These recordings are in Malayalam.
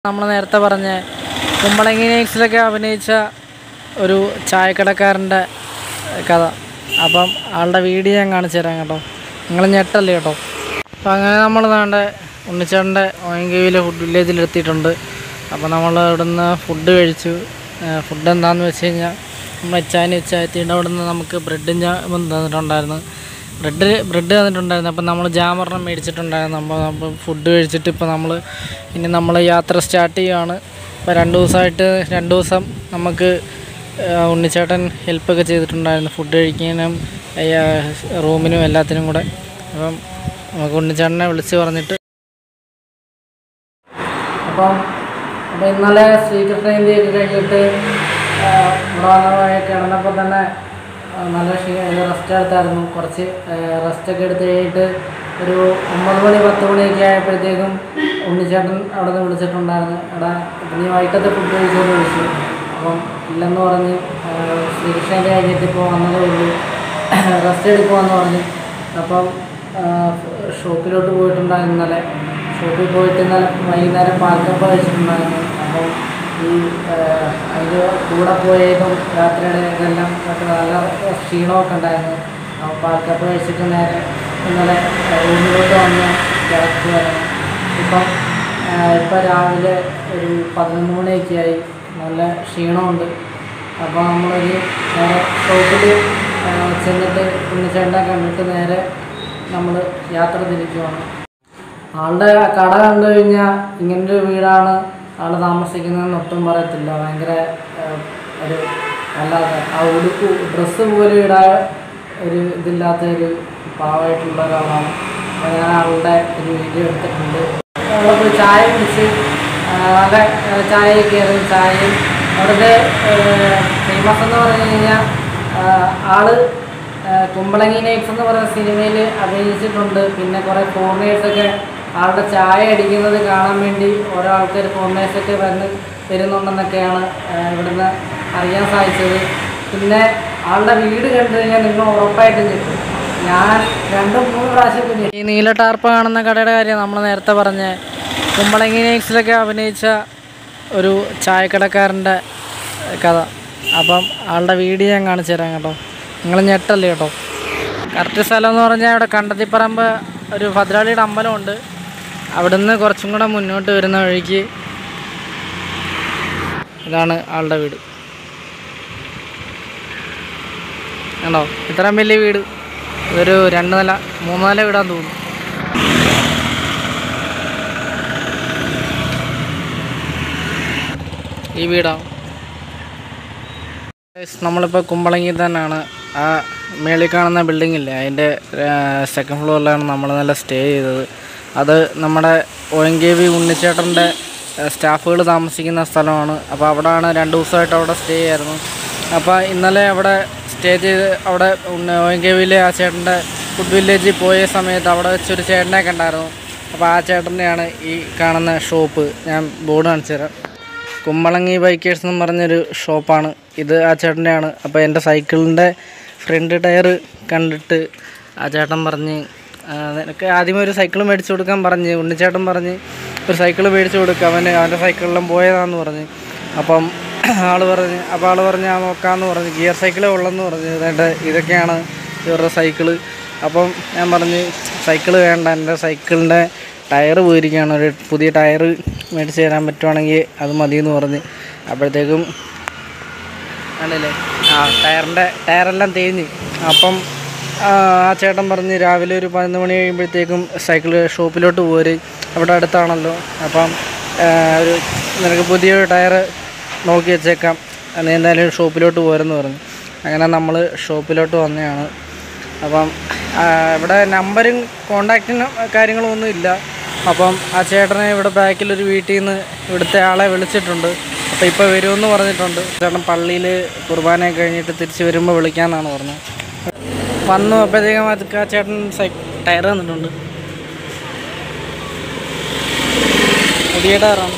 നമ്മൾ നേരത്തെ പറഞ്ഞ കുമ്പളങ്ങി നൈറ്റ്സിലൊക്കെ അഭിനയിച്ച ഒരു ചായക്കടക്കാരൻ്റെ കഥ അപ്പം ആളുടെ വീഡിയോ ഞാൻ കാണിച്ചു തരാം കേട്ടോ നിങ്ങൾ ഞെട്ടല്ലേ കേട്ടോ അപ്പം അങ്ങനെ നമ്മൾ നാണ്ട ഉണ്ണിച്ചേട്ടൻ്റെ ഓയങ്കവിയിലെ ഫുഡ് വില്ലേജിൽ എത്തിയിട്ടുണ്ട് അപ്പോൾ നമ്മൾ ഇവിടുന്ന് ഫുഡ് കഴിച്ചു ഫുഡ് എന്താണെന്ന് വെച്ച് കഴിഞ്ഞാൽ നമ്മൾ വെച്ചാനി വെച്ചാത്തിൻ്റെ അവിടുന്ന് നമുക്ക് ബ്രെഡും ജാമും തന്നിട്ടുണ്ടായിരുന്നു ബ്രെഡ് ബ്രെഡ് തന്നിട്ടുണ്ടായിരുന്നു അപ്പം നമ്മൾ ജാമറിനെ മേടിച്ചിട്ടുണ്ടായിരുന്നു അപ്പോൾ നമ്മൾ ഫുഡ് കഴിച്ചിട്ട് ഇപ്പോൾ നമ്മൾ ഇനി നമ്മൾ യാത്ര സ്റ്റാർട്ട് ചെയ്യുകയാണ് ഇപ്പോൾ രണ്ട് ദിവസമായിട്ട് രണ്ട് ദിവസം നമുക്ക് ആ, ഉണ്ണിച്ചേട്ടൻ ഹെൽപ്പൊക്കെ ചെയ്തിട്ടുണ്ടായിരുന്നു ഫുഡ് കഴിക്കാനും ആ, റൂമിനും എല്ലാത്തിനും കൂടെ അപ്പം നമുക്ക് ഉണ്ണിച്ചേട്ടനെ വിളിച്ച് പറഞ്ഞിട്ട് അപ്പം അപ്പോൾ ഇന്നലെ സ്വീകരണേന്ത്യയൊക്കെ കഴിഞ്ഞിട്ട് ആ, ഇവിടെ വന്ന കിടന്നപ്പോൾ തന്നെ ആ, നല്ല ക്ഷീ റെസ്റ്റ് എടുത്തായിരുന്നു കുറച്ച് റെസ്റ്റൊക്കെ എടുത്ത് കഴിഞ്ഞിട്ട് ഒരു ഒമ്പത് മണി പത്ത് മണിയൊക്കെ ആയപ്പോഴത്തേക്കും ഉണ്ണിച്ചേട്ടൻ അവിടെ നിന്ന് വിളിച്ചിട്ടുണ്ടായിരുന്നു എടാ ഇപ്പം നീ വൈകിട്ടത്തെ ഫുഡ് കഴിച്ചോന്ന് വിളിച്ചു അപ്പം ഇല്ലെന്ന് പറഞ്ഞ് ആ, ശ്രീകൃഷ്ണൻ്റെ കഴിഞ്ഞിട്ട് ഇപ്പോൾ വന്നതേ ഉള്ളൂ റെസ്റ്റ് എടുക്കുമെന്ന് പറഞ്ഞു അപ്പം ആ, ഷോപ്പിലോട്ട് പോയിട്ടുണ്ടായിരുന്നു ഇന്നലെ ഷോപ്പിൽ പോയിട്ട് ഇന്നലെ വൈകുന്നേരം പാൽക്കപ്പ കഴിച്ചിട്ടുണ്ടായിരുന്നു അപ്പം ഈ അതിൻ്റെ കൂടെ പോയതും രാത്രിയുടെ ഇതെല്ലാം ഒക്കെ നല്ല ക്ഷീണമൊക്കെ ഉണ്ടായിരുന്നു അപ്പോൾ പാൽക്കപ്പ കഴിച്ചിട്ട് നേരെ ഇന്നലെ റൂമിലോട്ട് വന്ന് കിടക്കുമായിരുന്നു ഇപ്പം ഇപ്പം രാവിലെ ഒരു പതിനൊന്ന് മണിയൊക്കെ ആയി നല്ല ക്ഷീണമുണ്ട് അപ്പോൾ നമ്മളൊരു നേരെ ഷോപ്പിൽ ചെന്നിട്ട് ഉണ്ണിച്ചേട്ടനെ കണ്ടിട്ട് നേരെ നമ്മൾ യാത്ര തിരിക്കുവാണ് ആളുടെ കട കണ്ടു കഴിഞ്ഞാൽ ഇങ്ങനൊരു വീടാണ് ആൾ താമസിക്കുന്നതെന്ന് ഒട്ടും പറയത്തില്ല ഭയങ്കര ആ, ഒരു അല്ലാതെ ആ ഉടുപ്പ് ഡ്രസ്സ് പോലും ഇടാൻ ഒരു ഇതില്ലാത്ത ഒരു പാവമായിട്ടുള്ള ഒരാളാണ് അപ്പോൾ ഞാൻ ആളുടെ ഒരു വീഡിയോ എടുത്തിട്ടുണ്ട് അവിടെ പോയി ചായ കുടിച്ച് ആ, നല്ല ആ, ചായയൊക്കെ ആയിരുന്നു ചായയും അവിടുത്തെ ഫേമസ് എന്ന് പറഞ്ഞു കഴിഞ്ഞാൽ ആ, ആള് ആ, കുമ്പളങ്ങി നൈറ്റ്സ് എന്ന് പറയുന്ന സിനിമയിൽ അഭിനയിച്ചിട്ടുണ്ട് പിന്നെ കുറേ ഫോറിനേഴ്സൊക്കെ ആളുടെ ചായ അടിക്കുന്നത് കാണാൻ വേണ്ടി ഓരോ ആൾക്കാർ ഫോറിനേഴ്സൊക്കെ വന്ന് വരുന്നുണ്ടെന്നൊക്കെയാണ് ആ, ഇവിടുന്ന് അറിയാൻ സാധിച്ചത് പിന്നെ ആളുടെ വീട് കണ്ടു കഴിഞ്ഞാൽ നിങ്ങൾ ഉറപ്പായിട്ടും കിട്ടും ഞാൻ രണ്ടും മൂന്ന് പ്രാവശ്യം പിന്നെ ഈ നീല ടാർപ്പ് കാണുന്ന കടയുടെ കാര്യം നമ്മൾ നേരത്തെ പറഞ്ഞ കുമ്പളങ്ങി നൈറ്റ്സിലൊക്കെ അഭിനയിച്ച ഒരു ചായക്കടക്കാരൻ്റെ കഥ അപ്പം ആളുടെ വീഡിയോ ഞാൻ കാണിച്ചു തരാം കേട്ടോ നിങ്ങൾ ഞെട്ടല്ലേ കേട്ടോ കറക്റ്റ് സ്ഥലം എന്ന് പറഞ്ഞാൽ ഇവിടെ കണ്ടത്തിപ്പറമ്പ് ഒരു ഭദ്രാളിയുടെ അമ്പലമുണ്ട് അവിടുന്ന് കുറച്ചും കൂടെ മുന്നോട്ട് വരുന്ന വഴിക്ക് ഇതാണ് ആളുടെ വീട് കണ്ടോ ഇത്രയും വലിയ വീട് ഇതൊരു രണ്ട് നില മൂന്ന് നില വീടാന്ന് തോന്നുന്നു ഈ വീടാണ് Guys, നമ്മളിപ്പോൾ കുമ്പളങ്ങി തന്നെയാണ് ആ മേളിൽ കാണുന്ന ബിൽഡിംഗ് ഇല്ലേ അതിൻ്റെ സെക്കൻഡ് ഫ്ലോറിലാണ് നമ്മൾ നല്ല സ്റ്റേ ചെയ്തത് അത് നമ്മുടെ ഒ എൻ കെ വി ഉണ്ണിച്ചേട്ടൻ്റെ സ്റ്റാഫുകൾ താമസിക്കുന്ന സ്ഥലമാണ് അപ്പോൾ അവിടെയാണ് രണ്ട് ദിവസമായിട്ട് അവിടെ സ്റ്റേ ചെയ്യായിരുന്നു അപ്പോൾ ഇന്നലെ അവിടെ സ്റ്റേ ചെയ്ത് അവിടെ ഒ എൻ കെ വിയിലെ ആ ചേട്ടൻ്റെ ഫുഡ് വില്ലേജിൽ പോയ സമയത്ത് അവിടെ വെച്ചൊരു ചേട്ടനെ കണ്ടായിരുന്നു അപ്പോൾ ആ ചേട്ടൻ്റെയാണ് ഈ കാണുന്ന ഷോപ്പ് ഞാൻ ബോർഡ് കാണിച്ചു തരാം കുമ്പളങ്ങി ബൈക്കേഴ്സ് എന്ന് പറഞ്ഞൊരു ഷോപ്പാണ് ഇത് ആ ചേട്ടൻ്റെയാണ് അപ്പോൾ എൻ്റെ സൈക്കിളിൻ്റെ ഫ്രണ്ട് ടയർ കണ്ടിട്ട് ആ ചേട്ടൻ പറഞ്ഞ് ആ, നിനക്ക് ആദ്യമേ ഒരു സൈക്കിൾ മേടിച്ച് കൊടുക്കാൻ പറഞ്ഞ് ഉണ്ണിച്ചേട്ടൻ പറഞ്ഞ് ഒരു സൈക്കിൾ മേടിച്ച് കൊടുക്കുക അവന് അവൻ്റെ സൈക്കിളെല്ലാം പോയതാന്ന് പറഞ്ഞ് അപ്പം ആൾ പറഞ്ഞ് അപ്പോൾ ആൾ പറഞ്ഞ് ആ നോക്കാമെന്ന് പറഞ്ഞ് ഗിയർ സൈക്കിളേ ഉള്ളെന്ന് പറഞ്ഞ് ഇതായിട്ട് ഇതൊക്കെയാണ് ഇവരുടെ സൈക്കിള് അപ്പം ഞാൻ പറഞ്ഞ് സൈക്കിള് വേണ്ട എൻ്റെ സൈക്കിളിൻ്റെ ടയർ പോയിരിക്കുകയാണ് ഒരു പുതിയ ടയർ മേടിച്ച് തരാൻ പറ്റുവാണെങ്കിൽ അത് മതി എന്ന് പറഞ്ഞ് അപ്പോഴത്തേക്കും ആണല്ലേ ആ ടയറിൻ്റെ ടയറെല്ലാം തേഞ്ഞ് അപ്പം ആ ആ ചേട്ടൻ പറഞ്ഞ് രാവിലെ ഒരു പതിനൊന്ന് മണി കഴിയുമ്പോഴത്തേക്കും സൈക്കിൾ ഷോപ്പിലോട്ട് പോര് അവിടെ അടുത്താണല്ലോ അപ്പം ആ, ഒരു നിനക്ക് പുതിയൊരു ടയർ നോക്കി വെച്ചേക്കാം നീ എന്തായാലും ഷോപ്പിലോട്ട് പോരെന്ന് പറഞ്ഞു അങ്ങനെ നമ്മൾ ഷോപ്പിലോട്ട് വന്നതാണ് അപ്പം ആ, ഇവിടെ നമ്പരും കോണ്ടാക്റ്റിനും കാര്യങ്ങളും ഒന്നും ഇല്ല അപ്പം ആ ചേട്ടനെ ഇവിടെ ബാക്കിലൊരു വീട്ടിൽ നിന്ന് ഇവിടുത്തെ ആളെ വിളിച്ചിട്ടുണ്ട് അപ്പോൾ ഇപ്പോൾ വരുമെന്ന് പറഞ്ഞിട്ടുണ്ട് ചേട്ടൻ പള്ളിയിൽ കുർബാനയൊക്കെ കഴിഞ്ഞിട്ട് തിരിച്ച് വരുമ്പോൾ വിളിക്കാമെന്നാണ് പറഞ്ഞത് വന്നു അപ്പോഴത്തേക്കും അത് ആ ചേട്ടൻ സൈ ടയർ തന്നിട്ടുണ്ട് പുതിയ ടയറാണ്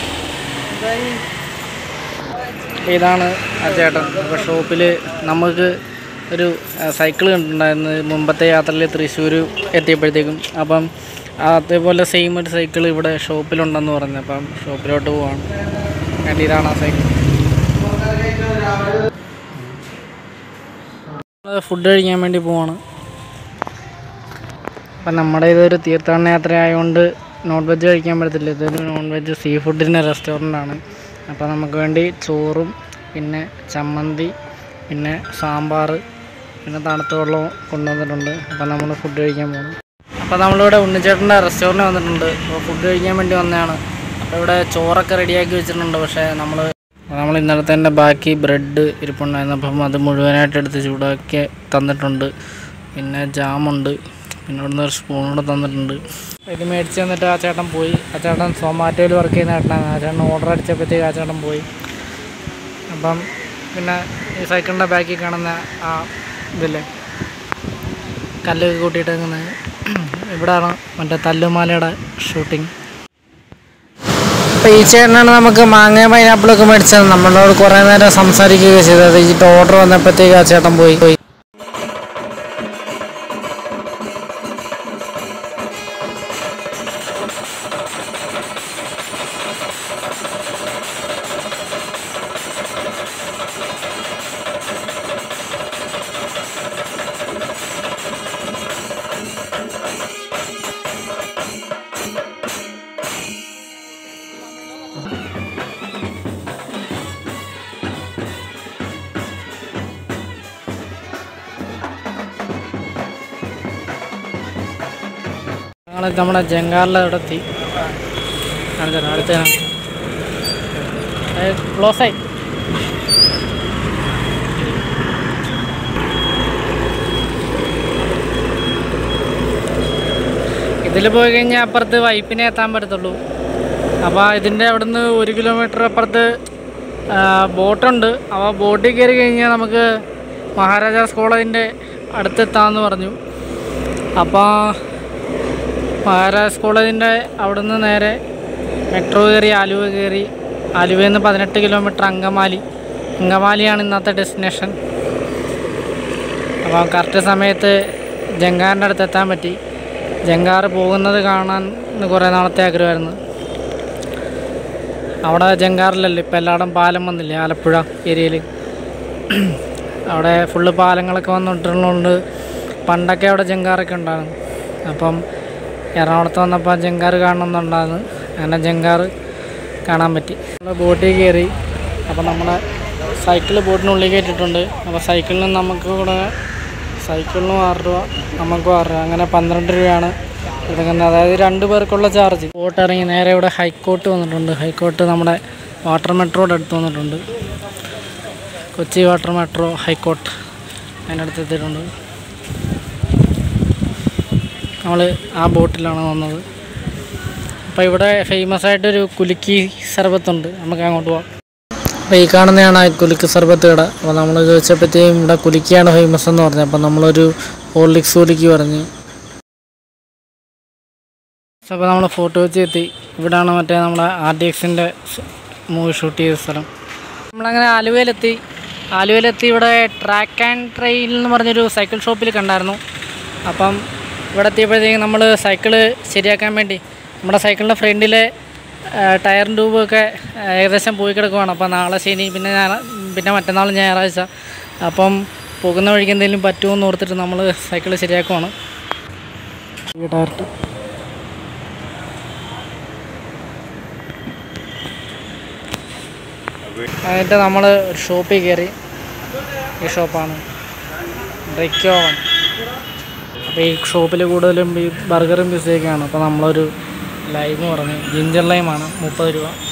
ഇതാണ് ആ ചേട്ടൻ അപ്പോൾ ഷോപ്പിൽ നമുക്ക് ഒരു സൈക്കിൾ കണ്ടിട്ടുണ്ടായിരുന്നു മുമ്പത്തെ യാത്രയിൽ തൃശ്ശൂർ എത്തിയപ്പോഴത്തേക്കും അപ്പം അതേപോലെ സെയിം ഒരു സൈക്കിൾ ഇവിടെ ഷോപ്പിലുണ്ടെന്ന് പറഞ്ഞു അപ്പം ഷോപ്പിലോട്ട് പോവാണ് കണ്ടിയിലാണ് ആ സൈക്കിൾ ഫുഡ് കഴിക്കാൻ വേണ്ടി പോവാണ് അപ്പം നമ്മുടെ ഇതൊരു തീർത്ഥാടന യാത്ര ആയതുകൊണ്ട് നോൺ വെജ് കഴിക്കാൻ പറ്റത്തില്ല ഇതൊരു നോൺ വെജ് സീ ഫുഡിൻ്റെ റെസ്റ്റോറൻ്റ് ആണ് അപ്പോൾ നമുക്ക് വേണ്ടി ചോറും പിന്നെ ചമ്മന്തി പിന്നെ സാമ്പാർ പിന്നെ തണുത്ത വെള്ളവും കൊണ്ടുവന്നിട്ടുണ്ട് അപ്പോൾ നമ്മൾ ഫുഡ് കഴിക്കാൻ പോകുന്നു അപ്പോൾ നമ്മളിവിടെ ഉണ്ണിച്ചേട്ടൻ്റെ റെസ്റ്റോറൻറ്റ് വന്നിട്ടുണ്ട് അപ്പോൾ ഫുഡ് കഴിക്കാൻ വേണ്ടി വന്നതാണ് അപ്പോൾ ഇവിടെ ചോറൊക്കെ റെഡിയാക്കി വെച്ചിട്ടുണ്ട് പക്ഷേ നമ്മൾ നമ്മൾ ഇന്നലത്തെ തന്നെ ബാക്കി ബ്രെഡ് ഇരിപ്പുണ്ടായിരുന്നു അപ്പം അത് മുഴുവനായിട്ട് എടുത്ത് ചൂടാക്കി തന്നിട്ടുണ്ട് പിന്നെ ജാമുണ്ട് പിന്നെ ഇവിടുന്ന് ഒരു സ്പൂൺ കൂടെ തന്നിട്ടുണ്ട് ഇത് മേടിച്ച് തന്നിട്ട് ആ ചേട്ടൻ പോയി ആ ചേട്ടൻ സൊമാറ്റോയിൽ വർക്ക് ചെയ്യുന്ന ചേട്ടനാണ് ആ ചേട്ടൻ ഓർഡർ അടിച്ചപ്പോഴത്തേക്ക് ആ ചേട്ടൻ പോയി അപ്പം പിന്നെ ഈ സൈക്കിളിൻ്റെ ബാക്കിൽ കാണുന്ന ആ ഇതില്ലേ കല്ലൊക്കെ കൂട്ടിയിട്ട് ഇങ്ങനെ ഇവിടാണ് മറ്റേ തല്ലുമാലയുടെ ഷൂട്ടിങ് അപ്പോൾ ഈ ചേട്ടനാണ് നമുക്ക് മാങ്ങ പൈനാപ്പിളൊക്കെ മേടിച്ചത് നമ്മളോട് കുറേ നേരം സംസാരിക്കുകയൊക്കെ ചെയ്തത് ഈ ഓർഡർ വന്നപ്പോഴത്തേക്ക് ആ ചേട്ടൻ പോയി പോയി ഞങ്ങൾ നമ്മുടെ ജങ്കാറിലെ അവിടെ എത്തി അടുത്ത അടുത്ത ക്ലോസ് ആയി ഇതിൽ പോയി കഴിഞ്ഞാൽ അപ്പുറത്ത് വൈപ്പിനെ എത്താൻ പറ്റത്തുള്ളൂ അപ്പോൾ ഇതിൻ്റെ അവിടുന്ന് ഒരു കിലോമീറ്റർ അപ്പുറത്ത് ആ, ബോട്ടുണ്ട് അപ്പോൾ ബോട്ടിൽ കയറി കഴിഞ്ഞാൽ നമുക്ക് മഹാരാജാസ് കോളേജിൻ്റെ അടുത്തെത്താമെന്ന് പറഞ്ഞു അപ്പോൾ മഹാരാജാസ് കോളേജിൻ്റെ അവിടുന്ന് നേരെ മെട്രോ കയറി ആലുവ കയറി ആലുവയിൽ നിന്ന് പതിനെട്ട് കിലോമീറ്റർ അങ്കമാലി അങ്കമാലിയാണ് ഇന്നത്തെ ഡെസ്റ്റിനേഷൻ അപ്പോൾ കറക്റ്റ് സമയത്ത് ജങ്കാറിൻ്റെ അടുത്ത് എത്താൻ പറ്റി ജങ്കാർ പോകുന്നത് കാണാൻ കുറേ നാളത്തെ ആഗ്രഹമായിരുന്നു അവിടെ ജങ്കാറിലല്ലേ ഇപ്പം എല്ലായിടം പാലം വന്നില്ലേ ആലപ്പുഴ ഏരിയയിൽ അവിടെ ഫുള്ള് പാലങ്ങളൊക്കെ വന്നിട്ടുള്ളതുകൊണ്ട് പണ്ടൊക്കെ അവിടെ ജങ്കാറൊക്കെ ഉണ്ടായിരുന്നു അപ്പം എറണാകുളത്ത് വന്നപ്പോൾ ജങ്കാർ കാണണമെന്നുണ്ടായിരുന്നു അങ്ങനെ ജങ്കാർ കാണാൻ പറ്റി നമ്മൾ ബോട്ടിൽ കയറി അപ്പോൾ നമ്മുടെ സൈക്കിൾ ബോട്ടിനുള്ളിൽ കയറ്റിയിട്ടുണ്ട് അപ്പോൾ സൈക്കിളിന് നമുക്ക് കൂടെ സൈക്കിളിനും ആറ് രൂപ നമുക്കും ആറ് രൂപ അങ്ങനെ പന്ത്രണ്ട് രൂപയാണ് എടുക്കുന്നത് അതായത് രണ്ട് പേർക്കുള്ള ചാർജ് ബോട്ട് ഇറങ്ങി നേരെ ഇവിടെ ഹൈക്കോർട്ട് വന്നിട്ടുണ്ട് ഹൈക്കോർട്ട് നമ്മുടെ വാട്ടർ മെട്രോയുടെ അടുത്ത് വന്നിട്ടുണ്ട് കൊച്ചി വാട്ടർ മെട്രോ ഹൈക്കോർട്ട് അതിൻ്റെ അടുത്ത് എത്തിയിട്ടുണ്ട് നമ്മൾ ആ ബോട്ടിലാണ് വന്നത് അപ്പോൾ ഇവിടെ ഫേമസ് ആയിട്ടൊരു കുലുക്കി സർബത്തുണ്ട് നമുക്ക് അങ്ങോട്ട് പോവാം അപ്പോൾ ഈ കാണുന്നതാണ് ആ കുലുക്ക് സർബത്ത് കട അപ്പോൾ നമ്മൾ ചോദിച്ചപ്പോഴത്തേക്കും ഇവിടെ കുലുക്കിയാണ് ഫേമസ് എന്ന് പറഞ്ഞു അപ്പോൾ നമ്മളൊരു ഹോർലിക്സ് കുലുക്കി പറഞ്ഞു അപ്പോൾ നമ്മൾ ഫോട്ടോ വെച്ച് എത്തി ഇവിടാണ് മറ്റേ നമ്മുടെ ആർ ഡി എക്സിൻ്റെ മൂവി ഷൂട്ട് ചെയ്ത സ്ഥലം നമ്മളങ്ങനെ ആലുവയിലെത്തി ആലുവയിലെത്തി ഇവിടെ ട്രാക്ക് ആൻഡ് ട്രെയിൽ എന്ന് പറഞ്ഞൊരു സൈക്കിൾ ഷോപ്പിൽ കണ്ടായിരുന്നു അപ്പം ഇവിടെ എത്തിയപ്പോഴത്തേക്കും നമ്മൾ സൈക്കിള് ശരിയാക്കാൻ വേണ്ടി നമ്മുടെ സൈക്കിളിൻ്റെ ഫ്രണ്ടിലെ ടയറിൻ്റെ ട്യൂബൊക്കെ ഏകദേശം പോയി കിടക്കുവാണ് അപ്പോൾ നാളെ ശനി പിന്നെ ഞായറ പിന്നെ മറ്റന്നാൾ ഞായറാഴ്ച അപ്പം പോകുന്ന വഴിക്ക് എന്തെങ്കിലും പറ്റുമോ എന്ന് ഓർത്തിട്ട് നമ്മൾ സൈക്കിൾ ശരിയാക്കുവാണ് ഈ ടയറിട്ട് എന്നിട്ട് നമ്മൾ ഒരു ഷോപ്പിൽ കയറി ഈ ഷോപ്പാണ് ഡ്രിക്കോവൻ അപ്പോൾ ഈ ഷോപ്പിൽ കൂടുതലും ഈ ബർഗറും പിസയൊക്കെയാണ് അപ്പോൾ നമ്മളൊരു ലൈമ് പറഞ്ഞു ജിഞ്ചർ ലൈമാണ് മുപ്പത് രൂപ